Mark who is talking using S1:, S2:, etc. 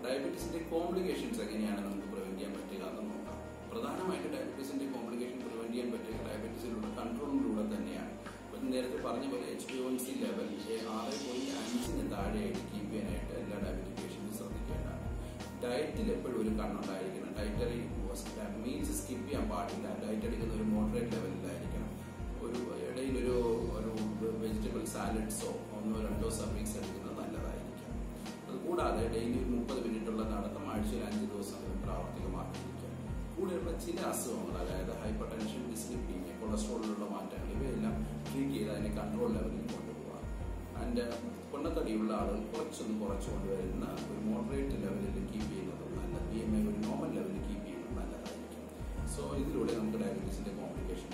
S1: ഡയബറ്റീസിന്റെ complications എങ്ങനെയാണ് നമുക്ക് prevent ചെയ്യാൻ പറ്റുക എന്ന് നോക്കാം പ്രധാനമായിട്ട് ഡയബറ്റീസിന്റെ കോംപ്ലിക്കേഷൻ പ്രിവെന്റ് ചെയ്യാൻ പറ്റുക ഡയബറ്റീസിലുള്ള കൺട്രോളിലൂടെ തന്നെയാണ് ഇപ്പം നേരത്തെ പറഞ്ഞ പോലെ H B one C level ആറ് പോയിന്റ് അഞ്ചിന് താഴെയായിട്ട് കീപ്പ് ചെയ്യാനായിട്ട് എല്ലാ ഡയബറ്റിക് പേഷ്യൻസും ശ്രദ്ധിക്കേണ്ടതാണ് ഡയറ്റിൽ എപ്പോഴും ഒരു കണ്ണുണ്ടായിരിക്കണം ഡയറ്ററി മീൽസ് സ്കിപ്പ് ചെയ്യാൻ പാടില്ല ഡയറ്റ് എടുക്കുന്ന ഒരു മോഡറേറ്റ് ലെവലിലായിരിക്കണം ഒരു ഇടയിൽ ഒരു ഒരു വെജിറ്റബിൾ സാലഡ്സോ ഒന്നോ രണ്ടോ സർവീസ് എടുക്കുന്നത് നല്ലതായിരിക്കും അതുകൂടാതെ ഡെയിലി ഒരു മുപ്പത് മിനിറ്റുള്ള നടത്തം ആഴ്ചയിൽ അഞ്ച് ദിവസം പ്രാവർത്തികമാക്കിയിരിക്കുക കൂടെയുള്ള ചില അസുഖങ്ങൾ അതായത് ഹൈപ്പർ ടെൻഷൻ ഡിസ്ലിപ്പീനിയ കൊളസ്ട്രോളിലുള്ള മാറ്റങ്ങൾ ഇവയെല്ലാം ട്രീറ്റ് ചെയ്ത് അതിനെ കൺട്രോൾ ലെവലിൽ കൊണ്ടുപോകുക ആൻഡ് പൊണ്ണത്തടിയുള്ള ആളുകൾ കുറച്ചൊന്ന് കുറച്ച് കൊണ്ടുവരുന്ന ഒരു മോഡറേറ്റ് ലെവലിൽ കീപ്പ് ചെയ്യുന്നത് നല്ലത് ബി എം ഐ ഒരു നോർമൽ ലെവലിൽ കീപ്പ് ചെയ്യുന്നത് നല്ലതായിരിക്കും സോ ഇതിലൂടെ നമുക്ക് ഡയബറ്റീസിന്റെ കോംപ്ലിക്കേഷൻ